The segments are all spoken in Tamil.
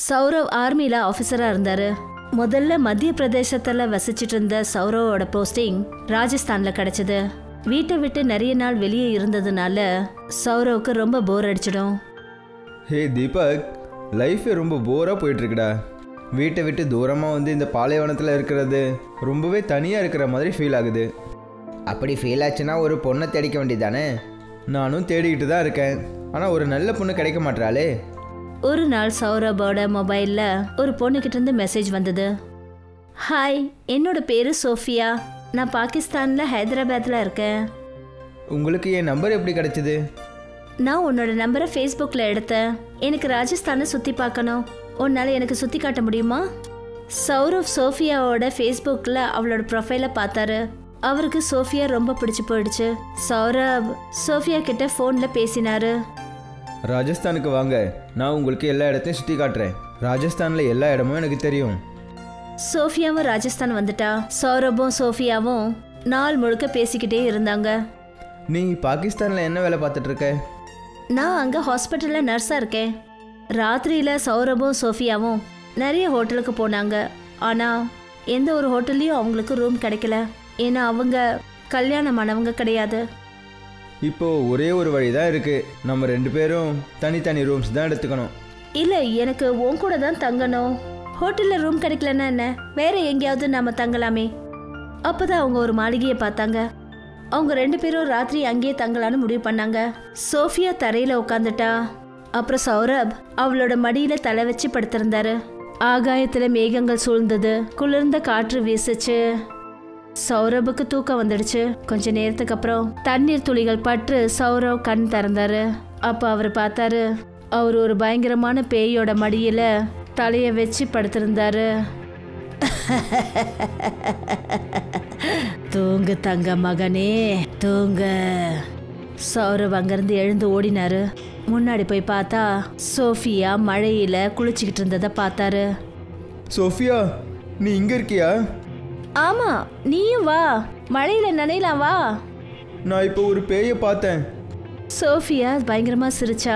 சௌரவ் ஆர்மியில் ஆஃபீஸராக இருந்தார் முதல்ல மத்திய பிரதேசத்தில் வசிச்சிட்டு இருந்த சௌரவோட போஸ்டிங் ராஜஸ்தானில் கிடைச்சது வீட்டை விட்டு நிறைய நாள் வெளியே இருந்ததுனால சௌரவுக்கு ரொம்ப போர் அடிச்சிடும் ஹே தீபக் லைஃபே ரொம்ப போராக போயிட்டுருக்குடா வீட்டை விட்டு தூரமாக வந்து இந்த பாலைவனத்தில் இருக்கிறது ரொம்பவே தனியாக இருக்கிற மாதிரி ஃபீல் ஆகுது அப்படி ஃபீல் ஆச்சுன்னா ஒரு பொண்ணை தேடிக்க வேண்டியதானே நானும் தேடிக்கிட்டு தான் இருக்கேன் ஆனால் ஒரு நல்ல பொண்ணு கிடைக்க மாட்றாளே ஒரு நாள் சௌரபோட மொபைலில் ஒரு பொண்ணுக்கிட்ட இருந்து மெசேஜ் வந்தது ஹாய் என்னோட பேரு சோஃபியா நான் பாகிஸ்தானில் ஹைதராபாத்தில் இருக்கேன் உங்களுக்கு என் நம்பர் எப்படி கிடைச்சிது நான் உன்னோட நம்பரை ஃபேஸ்புக்கில் எடுத்தேன் எனக்கு ராஜஸ்தானை சுற்றி பார்க்கணும் உன்னால் எனக்கு சுற்றி காட்ட முடியுமா சௌரவ் சோஃபியாவோட ஃபேஸ்புக்கில் அவளோட ப்ரொஃபைலை பார்த்தாரு அவருக்கு சோஃபியா ரொம்ப பிடிச்சு போயிடுச்சு சௌரவ் சோஃபியா கிட்ட ஃபோனில் பேசினாரு ராஜஸ்தானுக்கு வாங்க நான் உங்களுக்கு எல்லா இடத்தையும் சுற்றி காட்டுறேன் ராஜஸ்தானில் எல்லா இடமும் எனக்கு தெரியும் சோஃபியாவும் ராஜஸ்தான் வந்துட்டா சௌரபும் சோஃபியாவும் நாள் முழுக்க பேசிக்கிட்டே இருந்தாங்க நீ பாகிஸ்தானில் என்ன வேலை பார்த்துட்டு இருக்க நான் அங்கே ஹாஸ்பிட்டலில் நர்ஸாக இருக்கேன் ராத்திரியில் சௌரபும் சோஃபியாவும் நிறைய ஹோட்டலுக்கு போனாங்க ஆனால் எந்த ஒரு ஹோட்டல்லையும் அவங்களுக்கு ரூம் கிடைக்கல ஏன்னா அவங்க கல்யாணமானவங்க கிடையாது இப்போ ஒரே ஒரு வழி தான் இருக்குது நம்ம ரெண்டு பேரும் தனித்தனி ரூம்ஸ் தான் எடுத்துக்கணும் இல்லை எனக்கு உன் கூட தான் தங்கணும் ஹோட்டலில் ரூம் கிடைக்கலன்னா என்ன வேற எங்கேயாவது நாம தங்கலாமே அப்பதான் அவங்க ஒரு மாளிகையை பார்த்தாங்க அவங்க ரெண்டு பேரும் ராத்திரி அங்கேயே தங்கலான்னு முடிவு பண்ணாங்க சோஃபியா தரையில உட்காந்துட்டா அப்புறம் சௌரப் அவளோட மடியில தலை வச்சு படுத்திருந்தாரு ஆகாயத்துல மேகங்கள் சூழ்ந்தது குளிர்ந்த காற்று வீசுச்சு சௌரபுக்கு தூக்கம் வந்துடுச்சு கொஞ்ச நேரத்துக்கு அப்புறம் தண்ணீர் துளிகள் பட்டு சௌரவ் கண் திறந்தாரு அப்ப அவர் பார்த்தாரு அவர் ஒரு பயங்கரமான பேயோட மடியில தலைய வச்சு படுத்திருந்தாரு தூங்கு தங்க மகனே தூங்க சௌரவ் அங்கிருந்து எழுந்து ஓடினாரு முன்னாடி போய் பார்த்தா சோஃபியா மழையில குளிச்சுக்கிட்டு இருந்ததை பார்த்தாரு சோஃபியா நீ இங்கே இருக்கியா ஆமா நீயும் வா மழையில நனையலாம் வா நான் இப்போ ஒரு பேயை பார்த்தேன் சோஃபியா பயங்கரமா சிரிச்சா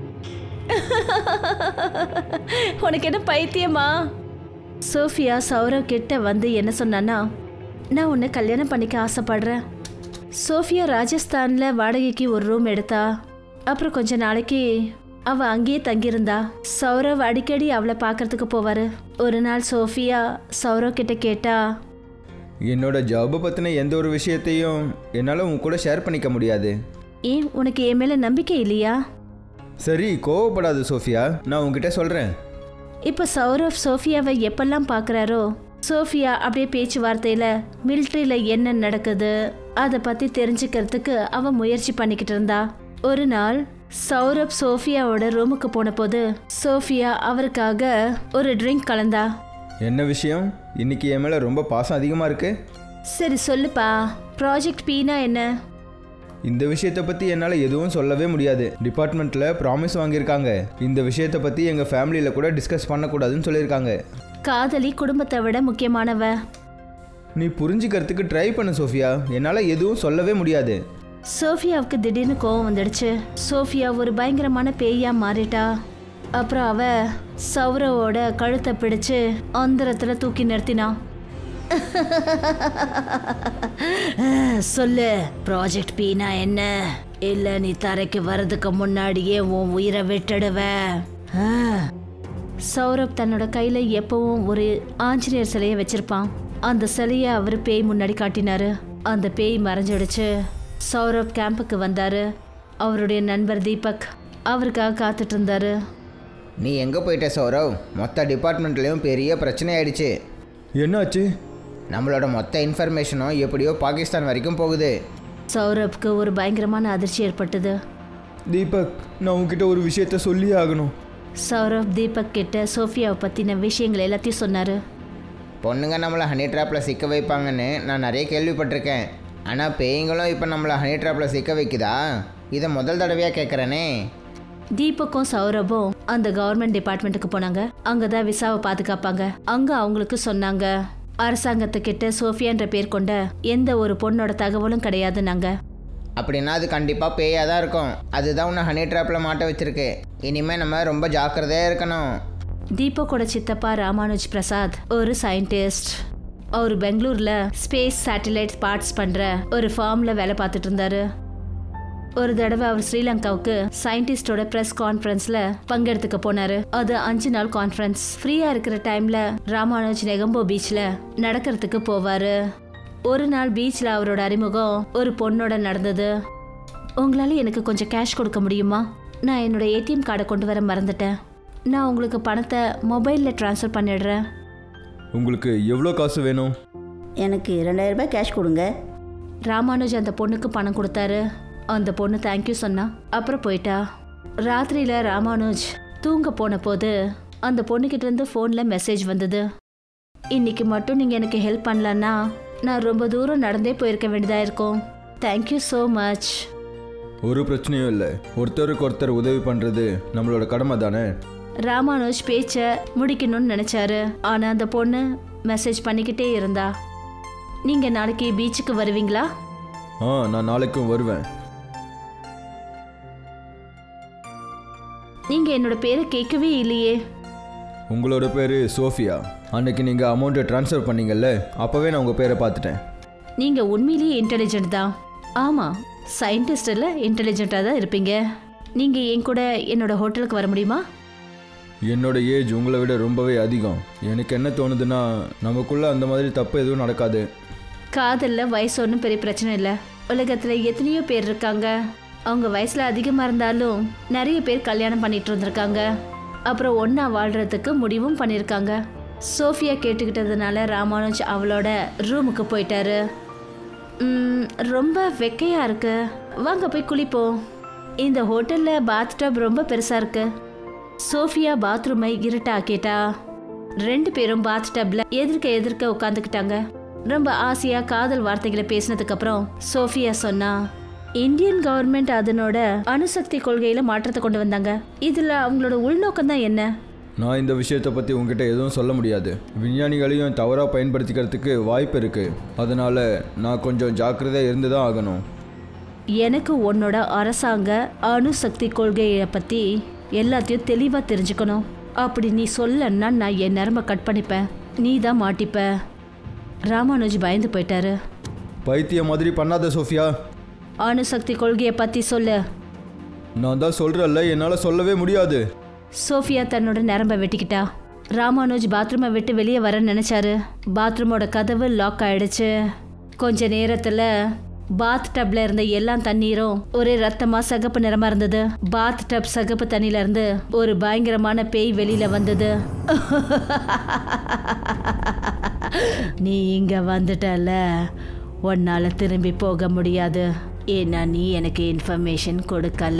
உனக்கு என்ன பைத்தியமா சோஃபியா சௌரவ் கிட்ட வந்து என்ன சொன்னான்னா நான் உன்னை கல்யாணம் பண்ணிக்க ஆசைப்படுறேன் சோஃபியா ராஜஸ்தான்ல வாடகைக்கு ஒரு ரூம் எடுத்தா அப்புறம் கொஞ்ச நாளைக்கு அவ அங்கேயே தங்கியிருந்தா சௌரவ் அடிக்கடி அவளை பார்க்கறதுக்கு போவாரு ஒரு நாள் சோஃபியா சௌரவ் கிட்ட கேட்டா என்னோட ஜாபை பற்றின எந்த ஒரு விஷயத்தையும் என்னால் உன் கூட ஷேர் பண்ணிக்க முடியாது ஏன் உனக்கு என் மேல நம்பிக்கை இல்லையா சரி கோவப்படாது சோஃபியா நான் உன்கிட்ட சொல்கிறேன் இப்போ சௌரவ் சோஃபியாவை எப்பெல்லாம் பார்க்குறாரோ சோஃபியா அப்படியே பேச்சுவார்த்தையில் மிலிட்ரியில் என்ன நடக்குது அதை பற்றி தெரிஞ்சுக்கிறதுக்கு அவ முயற்சி பண்ணிக்கிட்டு இருந்தா ஒரு நாள் சௌரப் சோஃபியாவோட ரூமுக்கு போன போது சோஃபியா அவருக்காக ஒரு ட்ரிங்க் கலந்தா என்ன விஷயம் இன்னைக்கு என் மேலே ரொம்ப பாசம் அதிகமாக இருக்கு சரி சொல்லுப்பா ப்ராஜெக்ட் பீனா என்ன இந்த விஷயத்தை பற்றி என்னால் எதுவும் சொல்லவே முடியாது டிபார்ட்மெண்ட்டில் ப்ராமிஸ் வாங்கியிருக்காங்க இந்த விஷயத்தை பற்றி எங்கள் ஃபேமிலியில் கூட டிஸ்கஸ் பண்ணக்கூடாதுன்னு சொல்லியிருக்காங்க காதலி குடும்பத்தை விட முக்கியமானவ நீ புரிஞ்சுக்கிறதுக்கு ட்ரை பண்ணு சோஃபியா என்னால் எதுவும் சொல்லவே முடியாது சோஃபியாவுக்கு திடீர்னு கோவம் வந்துடுச்சு சோஃபியா ஒரு பயங்கரமான பேயா மாறிட்டா அப்புறம் அவ சௌரவோட கழுத்தை பிடிச்சு அந்தரத்துல தூக்கி நிறுத்தினா சொல்லு ப்ராஜெக்ட் பீனா என்ன இல்ல நீ தரைக்கு வர்றதுக்கு முன்னாடியே உன் உயிரை விட்டுடுவ ஆ. சௌரப் தன்னோட கையில எப்பவும் ஒரு ஆஞ்சநேயர் சிலையை வச்சிருப்பான் அந்த சிலையை அவர் பேய் முன்னாடி காட்டினாரு அந்த பேய் மறைஞ்சிடுச்சு சௌரப் கேம்புக்கு வந்தாரு அவருடைய நண்பர் தீபக் அவருக்காக காத்துட்டு இருந்தாரு நீ எங்கே போயிட்ட சௌரவ் மொத்த டிபார்ட்மெண்ட்லேயும் பெரிய பிரச்சனை ஆயிடுச்சு என்னாச்சு நம்மளோட மொத்த இன்ஃபர்மேஷனும் எப்படியோ பாகிஸ்தான் வரைக்கும் போகுது சௌரப்க்கு ஒரு பயங்கரமான அதிர்ச்சி ஏற்பட்டது தீபக் நான் உன்கிட்ட ஒரு விஷயத்த சொல்லியே ஆகணும் சௌரப் தீபக் கிட்ட சோஃபியாவை பத்தின விஷயங்கள் எல்லாத்தையும் சொன்னாரு பொண்ணுங்க நம்மளை ஹனி ட்ராப்பில் சிக்க வைப்பாங்கன்னு நான் நிறைய கேள்விப்பட்டிருக்கேன் ஆனால் பேய்களும் இப்போ நம்மளை ஹனி ட்ராப்பில் சிக்க வைக்குதா இதை முதல் தடவையாக கேட்குறேனே தீபக்கும் சௌரபும் அந்த கவர்மெண்ட் டிபார்ட்மெண்ட்டுக்கு போனாங்க அங்கதான் விசாவை பாதுகாப்பாங்க அங்க அவங்களுக்கு சொன்னாங்க அரசாங்கத்துக்கிட்ட சோஃபியான்ற பேர் கொண்ட எந்த ஒரு பொண்ணோட தகவலும் கிடையாது நாங்க அப்படின்னா அது கண்டிப்பாக பேயாக தான் இருக்கும் அதுதான் உன்னை ஹனி ட்ராப்பில் மாட்ட வச்சிருக்கு இனிமேல் நம்ம ரொம்ப ஜாக்கிரதையாக இருக்கணும் தீபக்கோட சித்தப்பா ராமானுஜ் பிரசாத் ஒரு சயின்டிஸ்ட் அவர் பெங்களூர்ல ஸ்பேஸ் சேட்டலைட் பார்ட்ஸ் பண்ற ஒரு ஃபார்ம்ல வேலை பார்த்துட்டு இருந்தாரு ஒரு தடவை அவர் ஸ்ரீலங்காவுக்கு சயின்டிஸ்டோட பிரஸ் கான்ஃபரன்ஸ்ல பங்கெடுத்துக்க போனாரு அது அஞ்சு நாள் கான்ஃபரன்ஸ் ஃப்ரீயா இருக்கிற டைம்ல ராமானுஜ் நெகம்போ பீச்ல நடக்கிறதுக்கு போவாரு ஒரு நாள் பீச்ல அவரோட அறிமுகம் ஒரு பொண்ணோட நடந்தது உங்களால எனக்கு கொஞ்சம் கேஷ் கொடுக்க முடியுமா நான் என்னோட ஏடிஎம் கார்டை கொண்டு வர மறந்துட்டேன் நான் உங்களுக்கு பணத்தை மொபைலில் ட்ரான்ஸ்ஃபர் பண்ணிடுறேன் உங்களுக்கு எவ்வளோ காசு வேணும் எனக்கு ரெண்டாயிரம் ரூபாய் கேஷ் கொடுங்க ராமானுஜ் அந்த பொண்ணுக்கு பணம் கொடுத்தாரு அந்த பொண்ணு தேங்க்யூ சொன்னா அப்புறம் போயிட்டா ராத்திரியில ராமானுஜ் தூங்க போன போது அந்த பொண்ணுகிட்ட இருந்து ஃபோனில் மெசேஜ் வந்தது இன்னைக்கு மட்டும் நீங்கள் எனக்கு ஹெல்ப் பண்ணலன்னா நான் ரொம்ப தூரம் நடந்தே போயிருக்க வேண்டியதாக இருக்கும் தேங்க்யூ ஸோ மச் ஒரு பிரச்சனையும் இல்லை ஒருத்தருக்கு ஒருத்தர் உதவி பண்ணுறது நம்மளோட கடமை தானே ராமானுஜ் பேச்சை முடிக்கணும்னு நினச்சாரு ஆனால் அந்த பொண்ணு மெசேஜ் பண்ணிக்கிட்டே இருந்தா நீங்கள் நாளைக்கு பீச்சுக்கு வருவீங்களா ஆ நான் நாளைக்கும் வருவேன் நீங்கள் என்னோட பேரை கேட்கவே இல்லையே உங்களோட பேர் சோஃபியா அன்னைக்கு நீங்கள் அமௌண்ட்டை ட்ரான்ஸ்ஃபர் பண்ணீங்கல்ல அப்போவே நான் உங்கள் பேரை பார்த்துட்டேன் நீங்கள் உண்மையிலேயே இன்டெலிஜென்ட் தான் ஆமாம் சயின்டிஸ்டில் இன்டெலிஜென்ட்டாக தான் இருப்பீங்க நீங்கள் என் கூட என்னோட ஹோட்டலுக்கு வர முடியுமா என்னோட ஏஜ் உங்களை விட ரொம்பவே அதிகம் எனக்கு என்ன தோணுதுன்னா நமக்குள்ளே அந்த மாதிரி தப்பு எதுவும் நடக்காது காதலில் வயசு ஒன்றும் பெரிய பிரச்சனை இல்லை உலகத்தில் எத்தனையோ பேர் இருக்காங்க அவங்க வயசில் அதிகமாக இருந்தாலும் நிறைய பேர் கல்யாணம் பண்ணிட்டு இருந்திருக்காங்க அப்புறம் ஒன்றா வாழ்கிறதுக்கு முடிவும் பண்ணியிருக்காங்க சோஃபியா கேட்டுக்கிட்டதுனால ராமானுஜ் அவளோட ரூமுக்கு போயிட்டாரு ம், ரொம்ப வெக்கையா இருக்கு வாங்க போய் குளிப்போம் இந்த ஹோட்டலில் பாத் டப் ரொம்ப பெருசாக இருக்கு சோஃபியா பாத்ரூமை இருட்டாக்கிட்டா ரெண்டு பேரும் பாத் டப்ல எதிர்க்க எதிர்க்க உட்காந்துக்கிட்டாங்க ரொம்ப ஆசையா காதல் வார்த்தைகளை பேசினதுக்கு அப்புறம் சோஃபியா சொன்னா இந்தியன் கவர்மெண்ட் அதனோட அணுசக்தி கொள்கையில மாற்றத்தை கொண்டு வந்தாங்க இதுல அவங்களோட உள்நோக்கம் தான் என்ன நான் இந்த விஷயத்தை பற்றி உங்ககிட்ட எதுவும் சொல்ல முடியாது விஞ்ஞானிகளையும் தவறாக பயன்படுத்திக்கிறதுக்கு வாய்ப்பு இருக்குது அதனால் நான் கொஞ்சம் ஜாக்கிரதையாக இருந்து தான் ஆகணும் எனக்கு உன்னோட அரசாங்க அணுசக்தி கொள்கையை பத்தி எல்லாத்தையும் தெளிவா தெரிஞ்சுக்கணும் அப்படி நீ சொல்லன்னா நான் என் நரம்ப கட் பண்ணிப்பேன் நீ தான் மாட்டிப்ப ராமானுஜ் பயந்து போயிட்டாரு பைத்திய மாதிரி பண்ணாத சோஃபியா அணுசக்தி கொள்கையை பத்தி சொல்லு நான் தான் சொல்கிறல்ல என்னால் சொல்லவே முடியாது சோஃபியா தன்னோட நரம்ப வெட்டிக்கிட்டா ராமானுஜ் பாத்ரூமை விட்டு வெளியே வர நினைச்சாரு பாத்ரூமோட கதவு லாக் ஆயிடுச்சு கொஞ்ச நேரத்துல பாத் டப்ல இருந்த எல்லா தண்ணீரும் ஒரே ரத்தமா சகப்பு நிறமா இருந்தது பாத் டப் சகப்பு தண்ணியில இருந்து ஒரு பயங்கரமான பேய் வெளியில வந்தது நீ இங்க வந்துட்டல உன்னால திரும்பி போக முடியாது ஏன்னா நீ எனக்கு இன்ஃபர்மேஷன் கொடுக்கல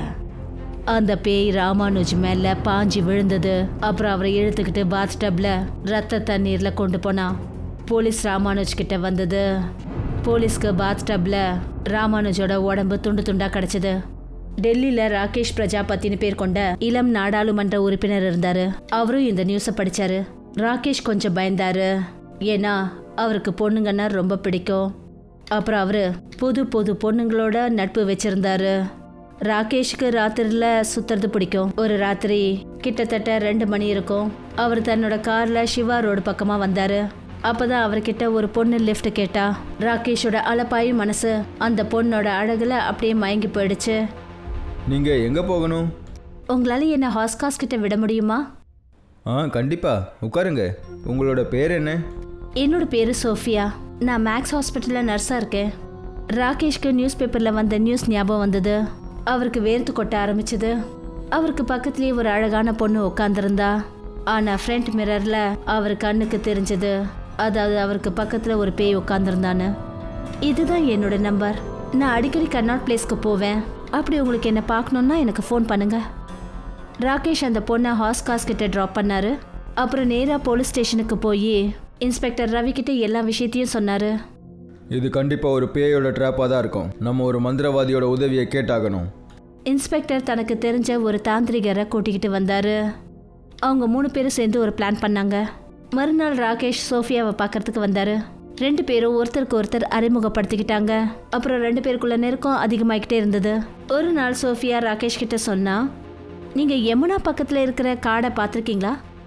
அந்த பேய் ராமானுஜ் மேல பாஞ்சு விழுந்தது அப்புறம் அவரை இழுத்துக்கிட்டு பாத் டப்ல ரத்த தண்ணீர்ல கொண்டு போனா போலீஸ் ராமானுஜ் கிட்ட வந்தது போலீஸ்க்கு பாத் டப்ல ராமானுஜோட உடம்பு துண்டு துண்டா கிடைச்சது டெல்லியில ராகேஷ் பிரஜாபதினு பேர் கொண்ட இளம் நாடாளுமன்ற உறுப்பினர் இருந்தாரு அவரும் இந்த நியூஸை படிச்சாரு ராகேஷ் கொஞ்சம் பயந்தாரு ஏன்னா அவருக்கு பொண்ணுங்கன்னா ரொம்ப பிடிக்கும் அப்புறம் அவரு புது புது பொண்ணுங்களோட நட்பு வச்சிருந்தாரு ராகேஷுக்கு ராத்திரில சுத்துறது பிடிக்கும் ஒரு ராத்திரி கிட்டத்தட்ட ரெண்டு மணி இருக்கும் அவர் தன்னோட கார்ல சிவா ரோடு பக்கமா வந்தாரு அப்பதான் அவர்கிட்ட ஒரு பொண்ணு லிஃப்ட் கேட்டா ராகேஷோட அலப்பாயும் மனசு அந்த பொண்ணோட அழகுல அப்படியே மயங்கி போயிடுச்சு நீங்கள் எங்கே போகணும் உங்களால என்ன ஹாஸ்காஸ் கிட்ட விட முடியுமா ஆ கண்டிப்பாக உட்காருங்க உங்களோட பேர் என்ன என்னோட பேரு சோஃபியா நான் மேக்ஸ் ஹாஸ்பிட்டலில் நர்ஸாக இருக்கேன் ராகேஷ்க்கு நியூஸ் பேப்பரில் வந்த நியூஸ் ஞாபகம் வந்தது அவருக்கு வேர்த்து கொட்ட ஆரம்பிச்சது அவருக்கு பக்கத்துலேயே ஒரு அழகான பொண்ணு உட்காந்துருந்தா ஆனால் ஃப்ரண்ட் மிரரில் அவர் கண்ணுக்கு தெரிஞ்சது அதாவது அவருக்கு பக்கத்தில் ஒரு பேய் உட்காந்துருந்தான்னு இதுதான் என்னோட நம்பர் நான் அடிக்கடி கர்நாட் பிளேஸ்க்கு போவேன் அப்படி உங்களுக்கு என்ன பார்க்கணுன்னா எனக்கு ஃபோன் பண்ணுங்கள் ராகேஷ் அந்த பொண்ணை ஹாஸ்காஸ் கிட்ட ட்ராப் பண்ணாரு அப்புறம் நேரா போலீஸ் ஸ்டேஷனுக்கு போய் இன்ஸ்பெக்டர் ரவி கிட்ட எல்லா விஷயத்தையும் சொன்னாரு இது கண்டிப்பாக ஒரு பேயோட ட்ராப்பாக தான் இருக்கும் நம்ம ஒரு மந்திரவாதியோட உதவியை கேட்டாகணும் இன்ஸ்பெக்டர் தனக்கு தெரிஞ்ச ஒரு தாந்திரிகரை கூட்டிக்கிட்டு வந்தாரு அவங்க மூணு பேரும் சேர்ந்து ஒரு பிளான் பண்ணாங்க மறுநாள் ராகேஷ் சோஃபியாவை பார்க்கறதுக்கு வந்தாரு ரெண்டு பேரும் ஒருத்தருக்கு ஒருத்தர் அறிமுகப்படுத்திக்கிட்டாங்க அப்புறம் ரெண்டு பேருக்குள்ள நெருக்கம் அதிகமாகிக்கிட்டே இருந்தது ஒரு நாள் சோஃபியா ராகேஷ் கிட்ட சொன்னா நீங்க யமுனா பக்கத்துல இருக்கிற காடை பார்த்துருக்கீங்களா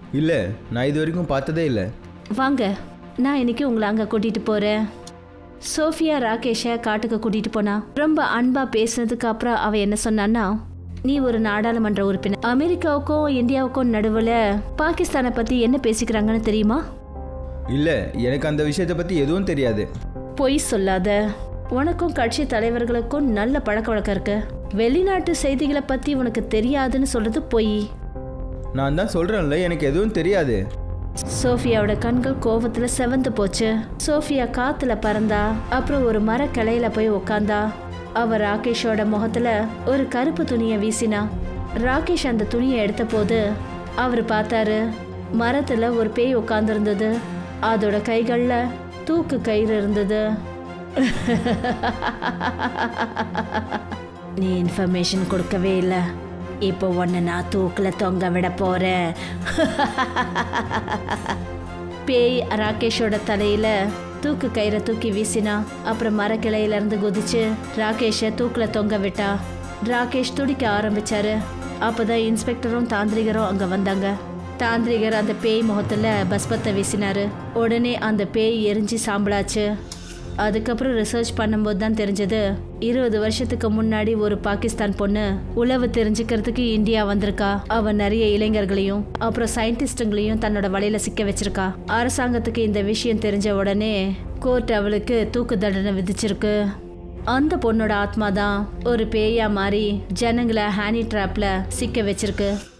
இல்லை நான் இது வரைக்கும் பார்த்ததே இல்லை வாங்க நான் இன்னைக்கு உங்களை அங்கே கூட்டிகிட்டு போகிறேன் சோஃபியா ராகேஷை காட்டுக்கு கூட்டிகிட்டு போனா ரொம்ப அன்பாக பேசுனதுக்கு அப்புறம் அவ என்ன சொன்னான்னா நீ ஒரு நாடாளுமன்ற உறுப்பினர் அமெரிக்காவுக்கும் இந்தியாவுக்கும் நடுவில் பாகிஸ்தானை பற்றி என்ன பேசிக்கிறாங்கன்னு தெரியுமா இல்லை எனக்கு அந்த விஷயத்தை பற்றி எதுவும் தெரியாது பொய் சொல்லாத உனக்கும் கட்சி தலைவர்களுக்கும் நல்ல பழக்க வழக்கம் இருக்கு வெளிநாட்டு செய்திகளை பற்றி உனக்கு தெரியாதுன்னு சொல்றது பொய் நான் தான் சொல்கிறேன்ல எனக்கு எதுவும் தெரியாது சோஃபியாவோட கண்கள் கோவத்துல செவந்து போச்சு சோஃபியா காத்துல பறந்தா அப்புறம் ஒரு மர கிளையில போய் உக்காந்தா அவ ராகேஷோட முகத்துல ஒரு கருப்பு துணியை வீசினா ராகேஷ் அந்த துணியை எடுத்த போது அவர் பார்த்தாரு மரத்துல ஒரு பேய் உட்கார்ந்திருந்தது அதோட கைகள்ல தூக்கு கயிறு இருந்தது நீ இன்ஃபர்மேஷன் கொடுக்கவே இல்லை இப்போ உன்னை நான் தூக்கில் தொங்க விட போறேன் பேய் ராகேஷோட தலையில தூக்கு கயிறை தூக்கி வீசினா அப்புறம் மரக்கிளையில இருந்து குதிச்சு ராகேஷை தூக்கில் தொங்க விட்டா ராகேஷ் துடிக்க ஆரம்பிச்சாரு அப்பதான் இன்ஸ்பெக்டரும் தாந்திரிகரும் அங்க வந்தாங்க தாந்திரிகர் அந்த பேய் முகத்துல பஸ்பத்தை வீசினாரு உடனே அந்த பேய் எரிஞ்சு சாம்பலாச்சு அதுக்கப்புறம் ரிசர்ச் பண்ணும்போது தான் தெரிஞ்சது இருபது வருஷத்துக்கு முன்னாடி ஒரு பாகிஸ்தான் பொண்ணு உளவு தெரிஞ்சுக்கிறதுக்கு இந்தியா வந்திருக்கா அவ நிறைய இளைஞர்களையும் அப்புறம் சயின்டிஸ்டுங்களையும் தன்னோட வலையில சிக்க வச்சிருக்கா அரசாங்கத்துக்கு இந்த விஷயம் தெரிஞ்ச உடனே கோர்ட் அவளுக்கு தூக்கு தண்டனை விதிச்சிருக்கு அந்த பொண்ணோட ஆத்மா தான் ஒரு பேயா மாறி ஜனங்களை ஹேனி ட்ராப்ல சிக்க வச்சிருக்கு